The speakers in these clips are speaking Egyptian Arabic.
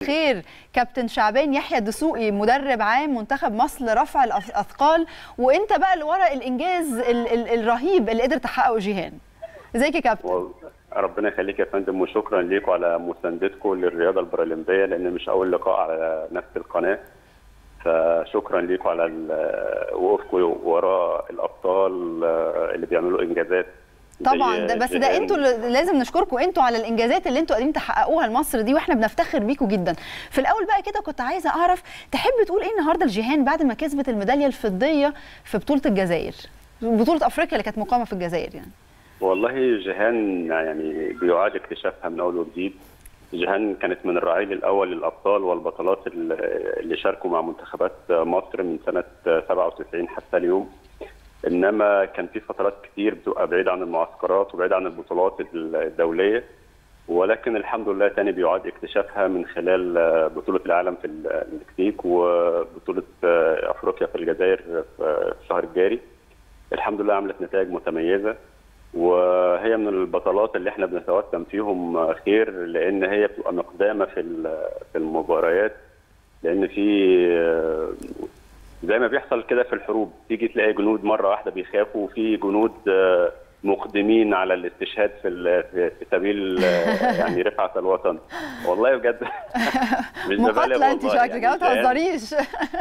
الخير كابتن شعبان يحيى الدسوقي مدرب عام منتخب مصر لرفع الاثقال وانت بقى اللي ورا الانجاز ال ال الرهيب اللي قدر تحققه جيهان ازيك يا كابتن ربنا يخليك يا فندم وشكرا ليكم على مساندتكم للرياضه البارالمبيه لان مش اول لقاء على نفس القناه فشكرا ليكم على وقوفكم وراء الابطال اللي بيعملوا انجازات طبعا ده بس ده انتوا لازم نشكركم انتوا على الانجازات اللي انتوا قادرين تحققوها لمصر دي واحنا بنفتخر بيكم جدا في الاول بقى كده كنت عايزه اعرف تحب تقول ايه النهارده لجيهان بعد ما كسبت الميداليه الفضيه في بطوله الجزائر بطوله افريقيا اللي كانت مقامه في الجزائر يعني والله جيهان يعني بيعاد اكتشافها من اول وجديد جيهان كانت من الرعيل الاول للابطال والبطلات اللي شاركوا مع منتخبات مصر من سنه 97 حتى اليوم انما كان في فترات كتير بتبقى بعيده عن المعسكرات وبعيده عن البطولات الدوليه ولكن الحمد لله تاني بيعاد اكتشافها من خلال بطوله العالم في المكسيك وبطوله افريقيا في الجزائر في الشهر الجاري الحمد لله عملت نتائج متميزه وهي من البطلات اللي احنا بنتوسم فيهم خير لان هي بتبقى مقدامه في في المباريات لان في زي ما بيحصل كده في الحروب تيجي تلاقي جنود مره واحده بيخافوا وفي جنود مقدمين على الاستشهاد في في سبيل يعني رفعه الوطن والله بجد مش مقاتله انت شكلك ما تهزريش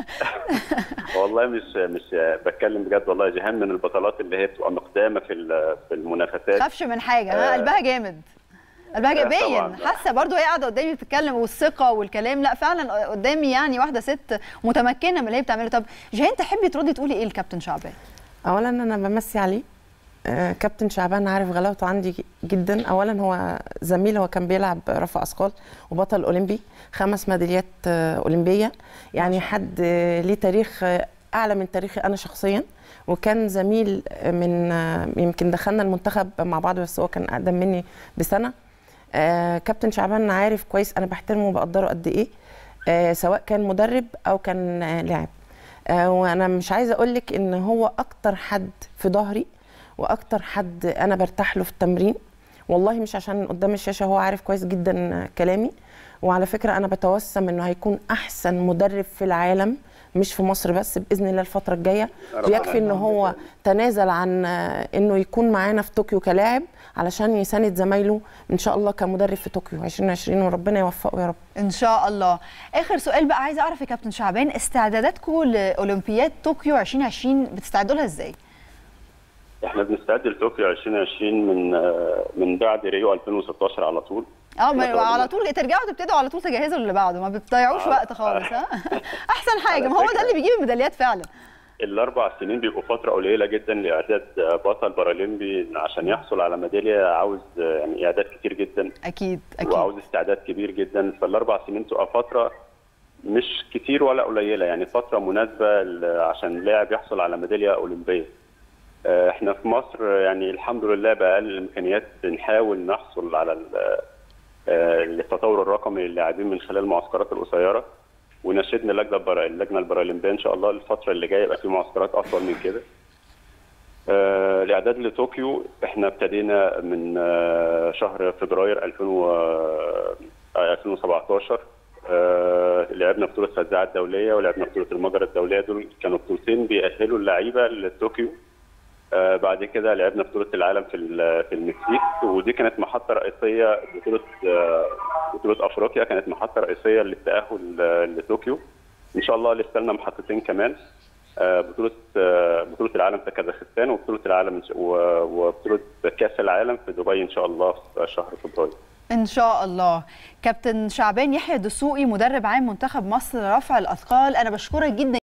والله مش مش بتكلم بجد والله جيهان من البطلات اللي هي بتبقى مقدامه في في المنافسات خافش من حاجه ها قلبها جامد قلبها باين حاسه برضو هي قاعده قدامي بتتكلم والثقه والكلام لا فعلا قدامي يعني واحده ست متمكنه من اللي هي بتعمله طب جيهان تحبي تردي تقولي ايه لكابتن شعبان اولا انا بمسي عليه آه كابتن شعبان عارف غلاوته عندي جدا اولا هو زميل هو كان بيلعب رفع اثقال وبطل اولمبي خمس ميداليات آه اولمبيه يعني حد آه ليه تاريخ اعلى من تاريخي انا شخصيا وكان زميل من يمكن دخلنا المنتخب مع بعض بس هو كان اقدم مني بسنه آه كابتن شعبان عارف كويس انا بحترمه وبقدره قد ايه آه سواء كان مدرب او كان آه لاعب آه وانا مش عايزه اقول لك ان هو اكتر حد في ظهري واكتر حد انا برتاح له في التمرين والله مش عشان قدام الشاشه هو عارف كويس جدا كلامي وعلى فكره انا بتوسم انه هيكون احسن مدرب في العالم مش في مصر بس باذن الله الفتره الجايه ويكفي ان هو تنازل عن انه يكون معانا في طوكيو كلاعب علشان يساند زمايله ان شاء الله كمدرب في طوكيو 2020 وربنا يوفقه يا رب ان شاء الله اخر سؤال بقى عايزه اعرف يا كابتن شعبان استعداداتكم لاولمبياد طوكيو 2020 بتستعدوا لها ازاي احنا بنستعد لطوكيو 2020 من من بعد ريو 2016 على طول اه على طول ترجعوا تبتدوا على طول تجهزوا للي بعده ما بتضيعوش آه. وقت خالص ها احسن حاجه ما هو ده اللي بيجيب الميداليات فعلا الاربع سنين بيبقوا فتره قليله جدا لاعداد بطل بارالمبي عشان يحصل على ميداليه عاوز يعني اعداد كتير جدا اكيد اكيد وعاوز استعداد كبير جدا فالاربع سنين تبقى فتره مش كتير ولا قليله يعني فتره مناسبه عشان اللاعب يحصل على ميداليه اولمبيه احنا في مصر يعني الحمد لله باقل الامكانيات بنحاول نحصل على التطور الرقمي للاعبين من خلال المعسكرات القصيره ونشدنا اللجنه البرا... اللجنه البارالمبيه ان شاء الله الفتره اللي جايه يبقى في معسكرات اطول من كده. آه الاعداد لطوكيو احنا ابتدينا من آه شهر فبراير 2000 و... آه 2017 آه لعبنا بطوله فزاعه الدوليه ولعبنا بطوله المجر الدوليه دول كانوا بطولتين بيأهلوا اللعيبه لطوكيو آه بعد كده لعبنا بطولة العالم في في المكسيك ودي كانت محطة رئيسية بطولة آه بطولة أفريقيا كانت محطة رئيسية للتأهل آه لطوكيو إن شاء الله لسه لنا محطتين كمان بطولة بطولة العالم في كازاخستان وبطولة العالم وبطولة كأس العالم في دبي إن شاء الله في شهر فبراير. ان شاء الله كابتن شعبان يحيى الدسوقي مدرب عام منتخب مصر رفع الاثقال انا بشكرك جدا